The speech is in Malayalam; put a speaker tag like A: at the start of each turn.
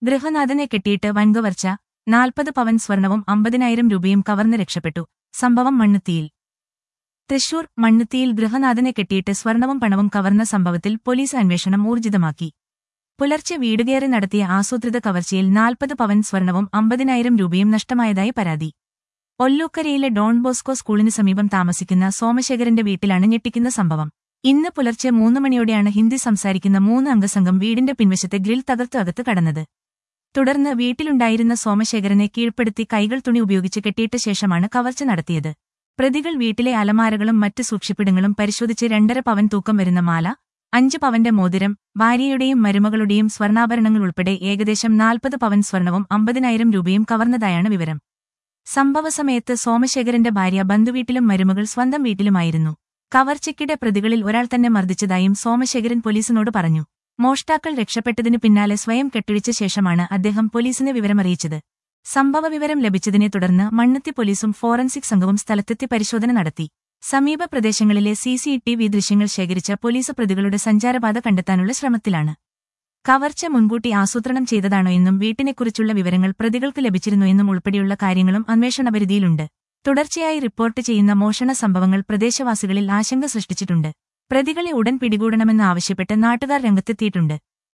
A: ഗൃഹനാഥനെ കെട്ടിയിട്ട് വൻകവർച്ച നാൽപ്പത് പവൻ സ്വർണവും അമ്പതിനായിരം രൂപയും കവർന്ന് രക്ഷപ്പെട്ടു സംഭവം മണ്ണുത്തിയിൽ തൃശൂർ മണ്ണുത്തിയിൽ ഗൃഹനാഥനെ കെട്ടിയിട്ട് സ്വർണവും പണവും കവർന്ന സംഭവത്തിൽ പോലീസ് അന്വേഷണം ഊർജിതമാക്കി പുലർച്ചെ വീടുകയറി നടത്തിയ ആസൂത്രിത കവർച്ചയിൽ നാൽപ്പത് പവൻ സ്വർണവും അമ്പതിനായിരം രൂപയും നഷ്ടമായതായി പരാതി ഒല്ലൂക്കരയിലെ ഡോൺ ബോസ്കോ സ്കൂളിന് സമീപം താമസിക്കുന്ന സോമശേഖരന്റെ വീട്ടിലാണ് ഞെട്ടിക്കുന്ന സംഭവം ഇന്ന് പുലർച്ചെ മൂന്ന് മണിയോടെയാണ് ഹിന്ദി സംസാരിക്കുന്ന മൂന്ന് അംഗസംഘം വീടിന്റെ പിൻവശത്തെ ഗ്രിൽ തകർത്തു അകത്ത് കടന്നത് തുടർന്ന് വീട്ടിലുണ്ടായിരുന്ന സോമശേഖരനെ കീഴ്പ്പെടുത്തി കൈകൾ തുണി ഉപയോഗിച്ച് കെട്ടിയിട്ട ശേഷമാണ് കവർച്ച നടത്തിയത് പ്രതികൾ വീട്ടിലെ അലമാരകളും മറ്റ് സൂക്ഷിപ്പിടങ്ങളും പരിശോധിച്ച് രണ്ടര പവൻ തൂക്കം വരുന്ന മാല അഞ്ച് പവന്റെ മോതിരം ഭാര്യയുടെയും മരുമകളുടെയും സ്വർണ്ണാഭരണങ്ങൾ ഉൾപ്പെടെ ഏകദേശം നാൽപ്പത് പവൻ സ്വർണവും അമ്പതിനായിരം രൂപയും കവർന്നതായാണ് വിവരം സംഭവസമയത്ത് സോമശേഖരന്റെ ഭാര്യ ബന്ധുവീട്ടിലും മരുമകൾ സ്വന്തം വീട്ടിലുമായിരുന്നു കവർച്ചയ്ക്കിടെ പ്രതികളിൽ ഒരാൾ തന്നെ മർദ്ദിച്ചതായും സോമശേഖരൻ പോലീസിനോട് പറഞ്ഞു മോഷ്ടാക്കൾ രക്ഷപ്പെട്ടതിനു പിന്നാലെ സ്വയം കെട്ടിടിച്ച ശേഷമാണ് അദ്ദേഹം പോലീസിനെ വിവരമറിയിച്ചത് സംഭവവിവരം ലഭിച്ചതിനെ തുടർന്ന് മണ്ണുത്തി പോലീസും ഫോറൻസിക് സംഘവും സ്ഥലത്തെത്തി പരിശോധന നടത്തി സമീപ പ്രദേശങ്ങളിലെ സി സി ടി വി ദൃശ്യങ്ങൾ ശേഖരിച്ച പോലീസ് പ്രതികളുടെ സഞ്ചാരപാത കണ്ടെത്താനുള്ള ശ്രമത്തിലാണ് കവർച്ച മുൻകൂട്ടി ആസൂത്രണം ചെയ്തതാണോ എന്നും വീട്ടിനെക്കുറിച്ചുള്ള വിവരങ്ങൾ പ്രതികൾക്ക് ലഭിച്ചിരുന്നു എന്നും ഉൾപ്പെടെയുള്ള കാര്യങ്ങളും അന്വേഷണപരിധിയിലുണ്ട് തുടർച്ചയായി റിപ്പോർട്ട് ചെയ്യുന്ന മോഷണ സംഭവങ്ങൾ പ്രദേശവാസികളിൽ ആശങ്ക സൃഷ്ടിച്ചിട്ടുണ്ട് പ്രതികളെ ഉടൻ പിടികൂടണമെന്ന് ആവശ്യപ്പെട്ട് നാട്ടുകാർ രംഗത്തെത്തിയിട്ടുണ്ട്